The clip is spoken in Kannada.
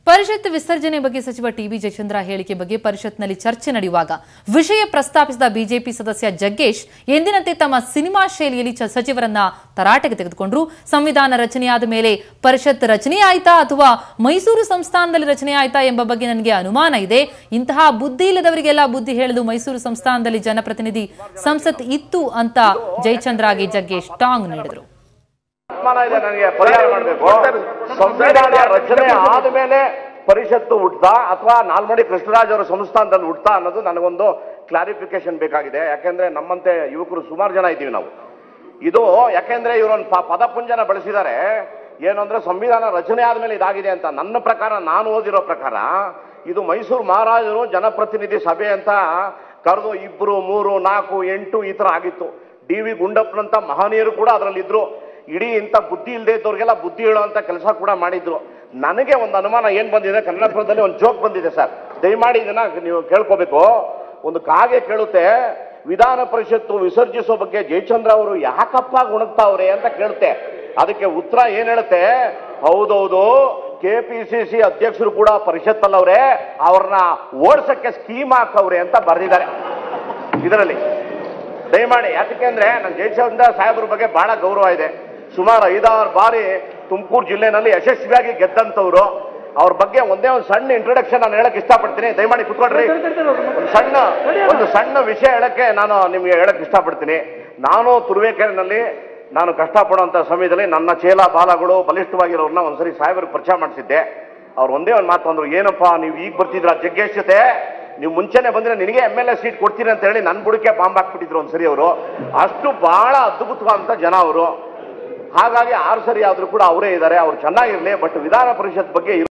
ಪರಿಷತ್ ವಿಸರ್ಜನೆ ಬಗ್ಗೆ ಸಚಿವ ಟಿಬಿ ಜಯಚಂದ್ರ ಹೇಳಿಕೆ ಬಗ್ಗೆ ಪರಿಷತ್ನಲ್ಲಿ ಚರ್ಚೆ ನಡೆಯುವಾಗ ವಿಷಯ ಪ್ರಸ್ತಾಪಿಸಿದ ಬಿಜೆಪಿ ಸದಸ್ಯ ಜಗ್ಗೇಶ್ ಎಂದಿನಂತೆ ತಮ್ಮ ಸಿನಿಮಾ ಶೈಲಿಯಲ್ಲಿ ಚ- ಸಚಿವರನ್ನ ತರಾಟೆಗೆ ತೆಗೆದುಕೊಂಡ್ರು ಸಂವಿಧಾನ ರಚನೆಯಾದ ಮೇಲೆ ಪರಿಷತ್ ರಚನೆ ಆಯ್ತಾ ಅಥವಾ ಮೈಸೂರು ಸಂಸ್ಥಾನದಲ್ಲಿ ರಚನೆ ಆಯ್ತಾ ಎಂಬ ಬಗ್ಗೆ ನನಗೆ ಅನುಮಾನ ಇದೆ ಇಂತಹ ಬುದ್ಧಿ ಇಲ್ಲದವರಿಗೆಲ್ಲ ಬುದ್ಧಿ ಹೇಳಲು ಮೈಸೂರು ಸಂಸ್ಥಾನದಲ್ಲಿ ಜನಪ್ರತಿನಿಧಿ ಸಂಸತ್ ಇತ್ತು ಅಂತ ಜಯಚಂದ್ರಗೆ ಜಗ್ಗೇಶ್ ಟಾಂಗ್ ನೀಡಿದರು ಅನುಮಾನ ಇದೆ ನನಗೆ ಪರಿಹಾರ ಮಾಡಬೇಕು ಸಂವಿಧಾನ ರಚನೆ ಆದ್ಮೇಲೆ ಪರಿಷತ್ತು ಹುಟ್ತಾ ಅಥವಾ ನಾಲ್ಮಡಿ ಕೃಷ್ಣರಾಜ್ ಅವರ ಸಂಸ್ಥಾನದಲ್ಲಿ ಹುಟ್ತಾ ಅನ್ನೋದು ನನಗೊಂದು ಕ್ಲಾರಿಫಿಕೇಶನ್ ಬೇಕಾಗಿದೆ ಯಾಕೆಂದ್ರೆ ನಮ್ಮಂತೆ ಯುವಕರು ಸುಮಾರು ಜನ ಇದ್ದೀವಿ ನಾವು ಇದು ಯಾಕೆಂದ್ರೆ ಇವರೊಂದು ಪ- ಪದಪುಂಜನ ಬಳಸಿದ್ದಾರೆ ಏನು ಅಂದ್ರೆ ಸಂವಿಧಾನ ರಚನೆ ಆದ್ಮೇಲೆ ಇದಾಗಿದೆ ಅಂತ ನನ್ನ ಪ್ರಕಾರ ನಾನು ಓದಿರೋ ಪ್ರಕಾರ ಇದು ಮೈಸೂರು ಮಹಾರಾಜರು ಜನಪ್ರತಿನಿಧಿ ಸಭೆ ಅಂತ ಕರೆದು ಇಬ್ರು ಮೂರು ನಾಲ್ಕು ಎಂಟು ಈ ತರ ಆಗಿತ್ತು ಡಿ ವಿ ಗುಂಡಪ್ಪನಂತ ಮಹನೀಯರು ಕೂಡ ಅದರಲ್ಲಿ ಇದ್ರು ಇಡೀ ಇಂಥ ಬುದ್ಧಿ ಇಲ್ಲದೆ ಇದ್ದವ್ರಿಗೆಲ್ಲ ಬುದ್ಧಿ ಹೇಳುವಂತ ಕೆಲಸ ಕೂಡ ಮಾಡಿದ್ರು ನನಗೆ ಒಂದು ಅನುಮಾನ ಏನ್ ಬಂದಿದೆ ಕನ್ನಡಪುರದಲ್ಲಿ ಒಂದು ಜೋಕ್ ಬಂದಿದೆ ಸರ್ ದಯಮಾಡಿ ಇದನ್ನ ನೀವು ಕೇಳ್ಕೋಬೇಕು ಒಂದು ಕಾಗೆ ಕೇಳುತ್ತೆ ವಿಧಾನ ಪರಿಷತ್ತು ವಿಸರ್ಜಿಸೋ ಬಗ್ಗೆ ಜಯಚಂದ್ರ ಅವರು ಯಾಕಪ್ಪ ಗುಣಗ್ತಾವ್ರೆ ಅಂತ ಕೇಳುತ್ತೆ ಅದಕ್ಕೆ ಉತ್ತರ ಏನ್ ಹೇಳುತ್ತೆ ಹೌದೌದು ಕೆ ಪಿ ಸಿ ಸಿ ಅಧ್ಯಕ್ಷರು ಕೂಡ ಪರಿಷತ್ತಲ್ಲವ್ರೆ ಅವ್ರನ್ನ ಓಡ್ಸಕ್ಕೆ ಸ್ಕೀಮ್ ಹಾಕವ್ರೆ ಅಂತ ಬರೆದಿದ್ದಾರೆ ಇದರಲ್ಲಿ ದಯಮಾಡಿ ಯಾಕೆ ಅಂದ್ರೆ ನನ್ನ ಜಯಚಂದ್ರ ಸಾಹೇಬ್ರ ಬಗ್ಗೆ ಬಹಳ ಗೌರವ ಇದೆ ಸುಮಾರು ಐದಾರು ಬಾರಿ ತುಮಕೂರು ಜಿಲ್ಲೆನಲ್ಲಿ ಯಶಸ್ವಿಯಾಗಿ ಗೆದ್ದಂಥವ್ರು ಅವ್ರ ಬಗ್ಗೆ ಒಂದೇ ಒಂದು ಸಣ್ಣ ಇಂಟ್ರೊಡಕ್ಷನ್ ನಾನು ಹೇಳಕ್ ಇಷ್ಟಪಡ್ತೀನಿ ದಯಮಾಡಿ ಕುತ್ಕೊಳ್ರಿ ಒಂದು ಸಣ್ಣ ಒಂದು ಸಣ್ಣ ವಿಷಯ ಹೇಳಕ್ಕೆ ನಾನು ನಿಮ್ಗೆ ಹೇಳಕ್ ಇಷ್ಟಪಡ್ತೀನಿ ನಾನು ತುರುವೇಕೆರೆನಲ್ಲಿ ನಾನು ಕಷ್ಟಪಡುವಂತ ಸಮಯದಲ್ಲಿ ನನ್ನ ಚೇಲ ಬಾಲಗಳು ಬಲಿಷ್ಠವಾಗಿರೋರ್ನ ಒಂದ್ಸರಿ ಸಾಹೇಬ್ರಿಗೆ ಪರಿಚಯ ಮಾಡಿಸಿದ್ದೆ ಅವ್ರು ಒಂದೇ ಒಂದು ಮಾತು ಅಂದ್ರು ಏನಪ್ಪಾ ನೀವು ಈಗ ಬರ್ತಿದ್ರ ಜಗ್ಗೇಶ್ ಜೊತೆ ನೀವು ಮುಂಚೆನೆ ಬಂದ್ರೆ ನಿನಗೆ ಎಮ್ ಎಲ್ ಎ ಸೀಟ್ ಕೊಡ್ತೀನಿ ಅಂತ ಹೇಳಿ ನನ್ನ ಬುಡಕ್ಕೆ ಬಾಂಬ್ ಹಾಕ್ಬಿಟ್ಟಿದ್ರು ಒಂದ್ಸರಿ ಅವರು ಅಷ್ಟು ಬಹಳ ಅದ್ಭುತವಾದಂತ ಜನ ಅವರು ಹಾಗಾಗಿ ಆರು ಸರಿ ಆದ್ರೂ ಕೂಡ ಅವರೇ ಇದ್ದಾರೆ ಅವ್ರು ಚೆನ್ನಾಗಿರ್ಲಿ ಬಟ್ ವಿಧಾನ ಪರಿಷತ್ ಬಗ್ಗೆ